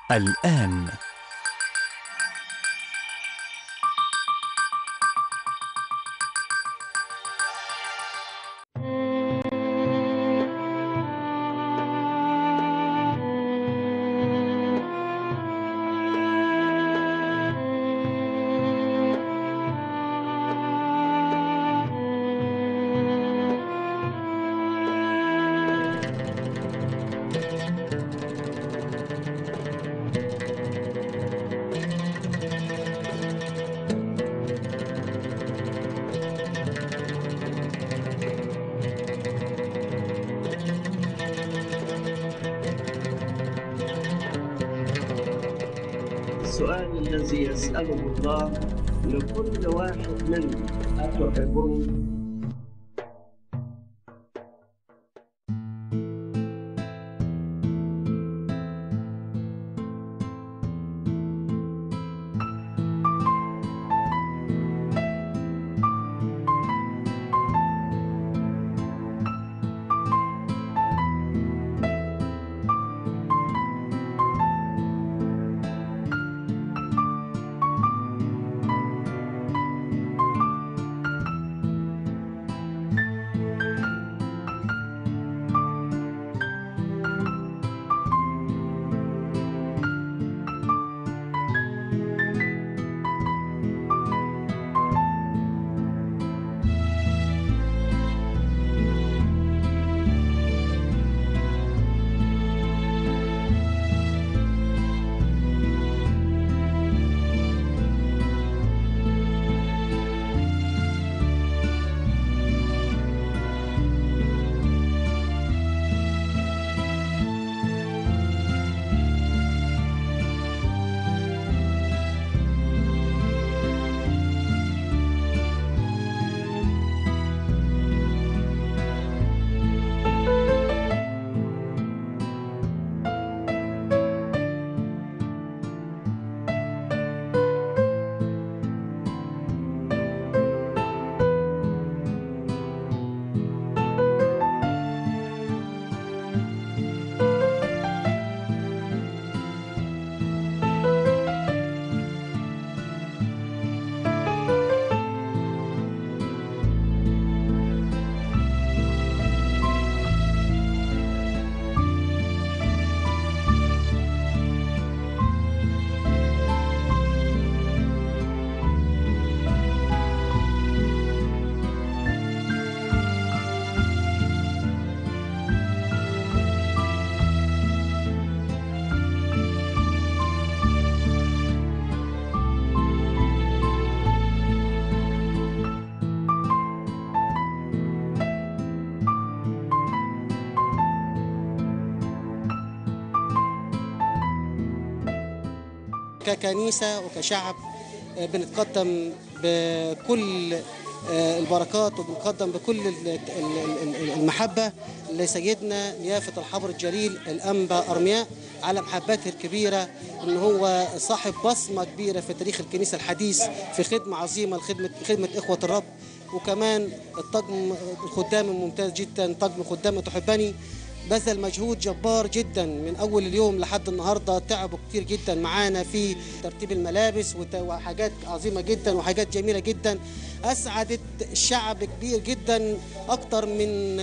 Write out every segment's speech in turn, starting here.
الآن السؤال الذي يسأله الله لكل واحد منا أتحبون ككنيسة وكشعب آه، بنتقدم بكل آه، البركات وبنقدم بكل ال- ال- ال- المحبة لسيدنا نيافة الحبر الجليل الأنبا أرمياء على محبته الكبيرة إن هو صاحب بصمة كبيرة في تاريخ الكنيسة الحديث في خدمة عظيمة لخدمة خدمة إخوة الرب وكمان الطقم الخدام الممتاز جدا طقم خدام تحبني بذل مجهود جبار جدا من اول اليوم لحد النهارده تعبوا كتير جدا معانا في ترتيب الملابس وت- وحاجات عظيمه جدا وحاجات جميله جدا اسعدت الشعب كبير جدا اكتر من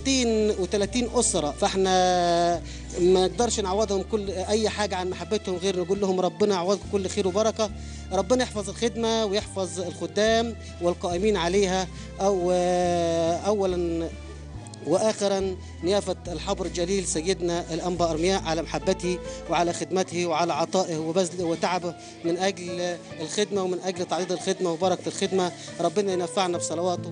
230 اسره فاحنا ما نقدرش نعوضهم كل اي حاجه عن محبتهم غير نقول لهم ربنا يعوضكم كل خير وبركه ربنا يحفظ الخدمه ويحفظ الخدام والقائمين عليها او اولا واخرا نيافه الحبر الجليل سيدنا الانبا ارمياء على محبته وعلى خدمته وعلى عطائه وبذله وتعبه من اجل الخدمه ومن اجل تعريض الخدمه وبركه الخدمه ربنا ينفعنا بصلواته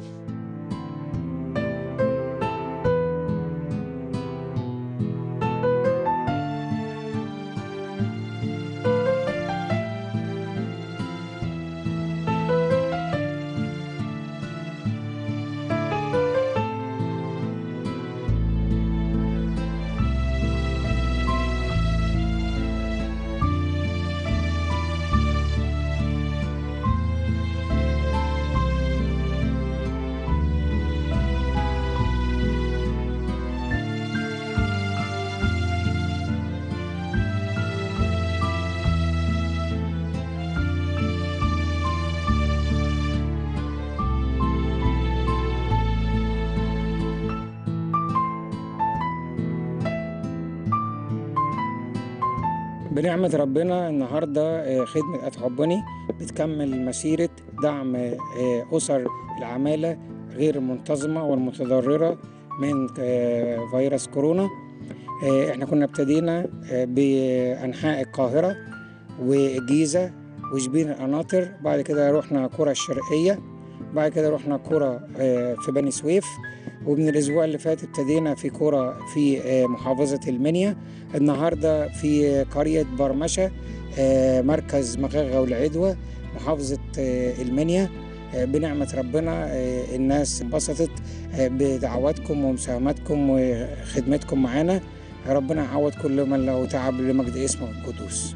بنعمة ربنا النهاردة آه، خدمة أتحبني بتكمل مسيرة دعم آه، أسر العمالة غير المنتظمة والمتضررة من آه، فيروس كورونا آه، احنا كنا ابتدينا آه، بأنحاء القاهرة والجيزة وشبين القناطر بعد كده رحنا قرى الشرقية بعد كده رحنا قرى آه، في بني سويف ومن الأسبوع اللي فات ابتدينا في قرى في آه، محافظة المنيا النهاردة في قرية برمشة آه، مركز مغاغة والعدوى محافظة آه، المنيا آه، بنعمة ربنا آه، الناس انبسطت آه، بدعواتكم ومساهماتكم وخدمتكم معانا ربنا يعوض كل من له تعب لمجد اسمه القدوس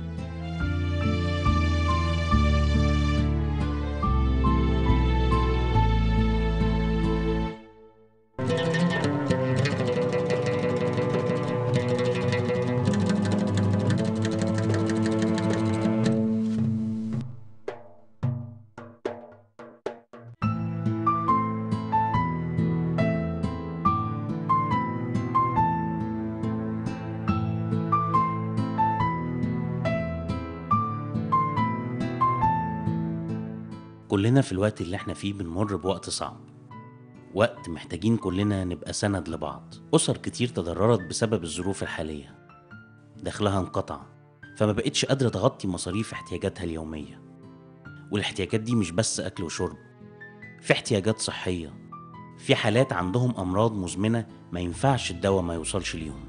كلنا في الوقت اللي احنا فيه بنمر بوقت صعب وقت محتاجين كلنا نبقى سند لبعض أسر كتير تضررت بسبب الظروف الحالية دخلها انقطع فما بقتش قادرة تغطي مصاريف احتياجاتها اليومية والاحتياجات دي مش بس أكل وشرب في احتياجات صحية في حالات عندهم أمراض مزمنة ما ينفعش الدواء ما يوصلش ليهم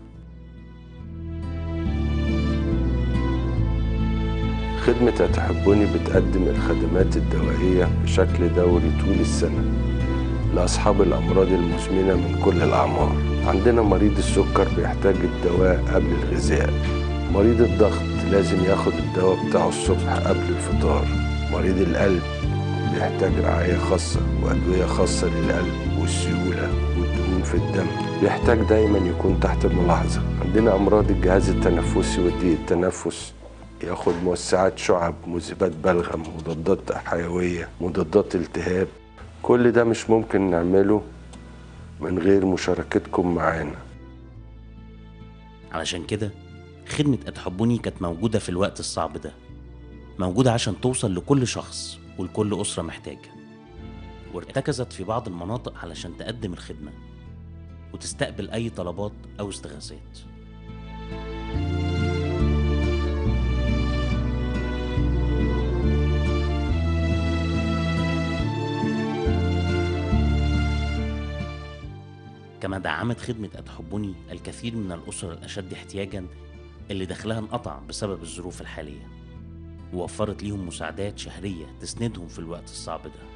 خدمة أتحبني بتقدم الخدمات الدوائية بشكل دوري طول السنة لأصحاب الأمراض المزمنة من كل الأعمار عندنا مريض السكر بيحتاج الدواء قبل الغذاء مريض الضغط لازم ياخد الدواء بتاعه الصبح قبل الفطار مريض القلب بيحتاج رعاية خاصة وأدوية خاصة للقلب والسيولة والدهون في الدم بيحتاج دايما يكون تحت الملاحظة عندنا أمراض الجهاز التنفسي وضيق التنفس ياخد موسعات شعب مذيبات بلغم مضادات حيوية مضادات التهاب كل ده مش ممكن نعمله من غير مشاركتكم معانا علشان كده خدمة أتحبني كانت موجودة في الوقت الصعب ده موجودة عشان توصل لكل شخص ولكل أسرة محتاجة وارتكزت في بعض المناطق علشان تقدم الخدمة وتستقبل أي طلبات أو استغاثات كما دعمت خدمة أتحبني الكثير من الأسر الأشد احتياجا اللي دخلها انقطع بسبب الظروف الحالية ووفرت ليهم مساعدات شهرية تسندهم في الوقت الصعب ده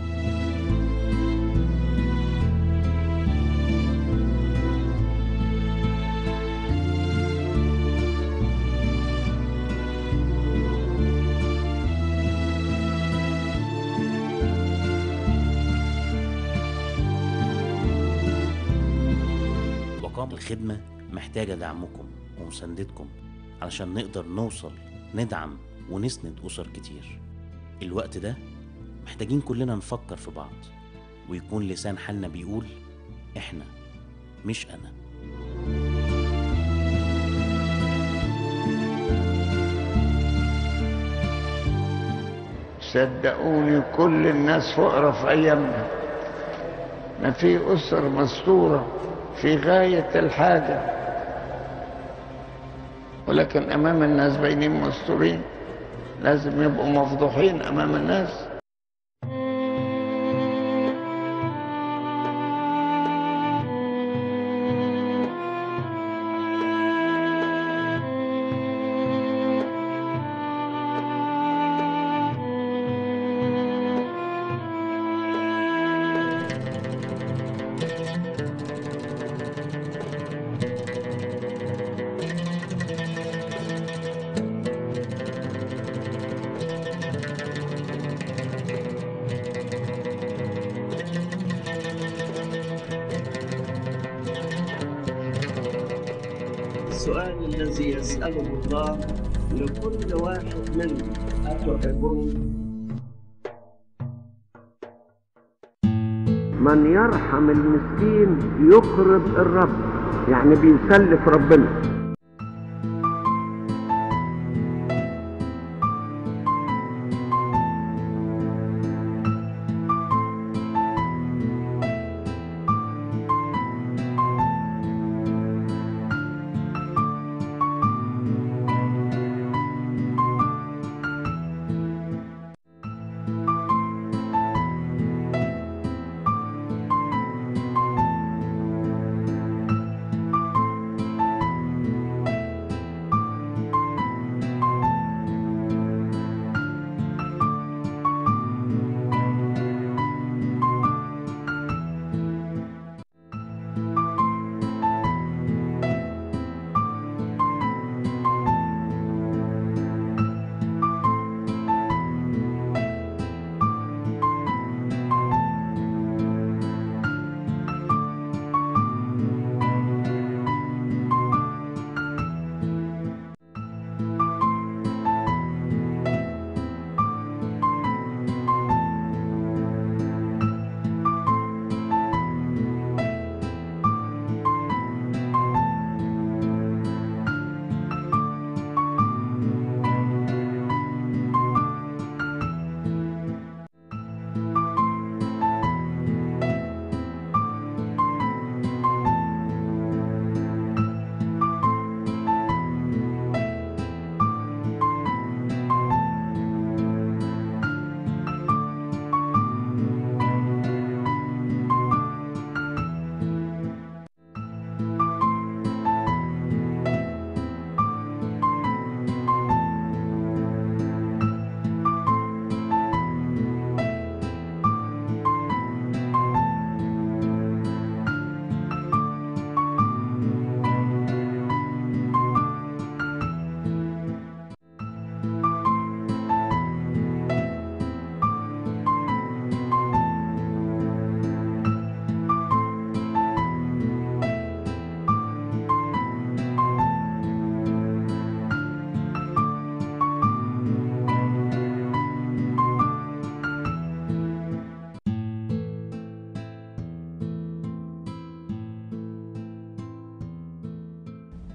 وقام الخدمة محتاجة دعمكم ومساندتكم علشان نقدر نوصل ندعم ونسند أسر كتير الوقت ده محتاجين كلنا نفكر في بعض ويكون لسان حالنا بيقول إحنا مش أنا صدقوني كل الناس فقراء في أيامنا ما في أسر مستورة في غاية الحاجة ولكن أمام الناس باينين مستورين لازم يبقوا مفضوحين أمام الناس السؤال الذي يسأله الله لكل واحد منا أتحبون من يرحم المسكين يقرب الرب يعني بيسلف ربنا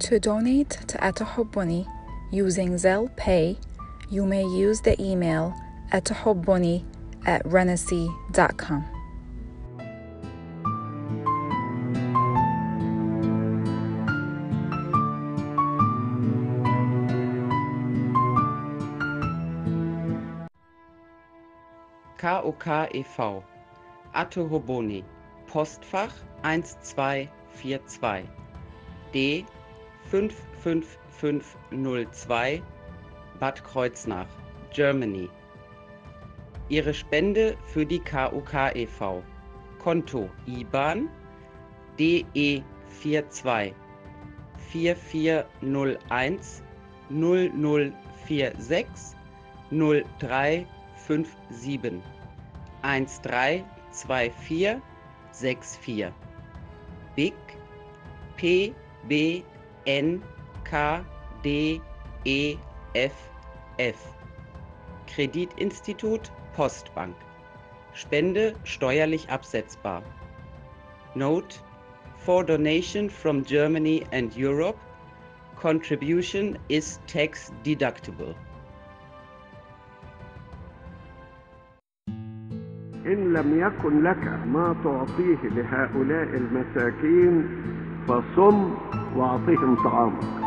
To donate to Atahobuni using Zelle Pay, you may use the email atahobuni at renaissy.com. KOK e.V. Atto Hoboni Postfach 1242 D 55502 Bad Kreuznach, Germany. Ihre Spende für die KUK e.V. Konto IBAN DE 42 4401 0046 0357 132464 BIC P B N K D E F F Kreditinstitut Postbank Spende steuerlich absetzbar Note For donation from Germany and Europe contribution is tax deductible إن لم يكن لك ما تعطيه لهؤلاء المساكين فصم واعطهم طعامك